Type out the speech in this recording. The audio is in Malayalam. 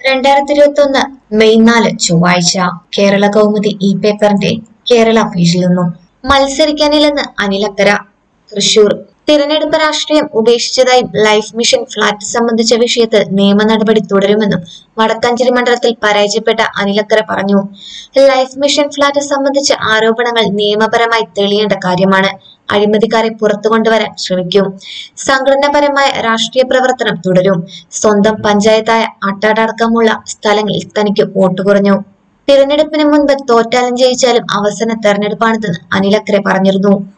രണ്ടായിരത്തി ഇരുപത്തി ഒന്ന് മെയ് നാല് ചൊവ്വാഴ്ച കേരള കൗമുദി ഇ പേപ്പറിന്റെ കേരള പേജിൽ നിന്നും മത്സരിക്കാനില്ലെന്ന് അനിലക്കര തൃശൂർ തിരഞ്ഞെടുപ്പ് രാഷ്ട്രീയം ഉപേക്ഷിച്ചതായും ലൈഫ് മിഷൻ ഫ്ളാറ്റ് സംബന്ധിച്ച വിഷയത്തിൽ നിയമ നടപടി തുടരുമെന്നും വടക്കാഞ്ചേരി മണ്ഡലത്തിൽ പരാജയപ്പെട്ട അനിലക്കര പറഞ്ഞു ലൈഫ് മിഷൻ ഫ്ളാറ്റ് സംബന്ധിച്ച ആരോപണങ്ങൾ നിയമപരമായി തെളിയേണ്ട കാര്യമാണ് അഴിമതിക്കാരെ പുറത്തു കൊണ്ടുവരാൻ ശ്രമിക്കും സംഘടനാപരമായ രാഷ്ട്രീയ പ്രവർത്തനം തുടരും സ്വന്തം പഞ്ചായത്തായ അട്ടാടക്കമുള്ള സ്ഥലങ്ങളിൽ തനിക്ക് വോട്ട് കുറഞ്ഞു തിരഞ്ഞെടുപ്പിന് മുൻപ് തോറ്റാലും ജയിച്ചാലും അവസാന തെരഞ്ഞെടുപ്പാണിതെന്ന് അനിലക്കരെ പറഞ്ഞിരുന്നു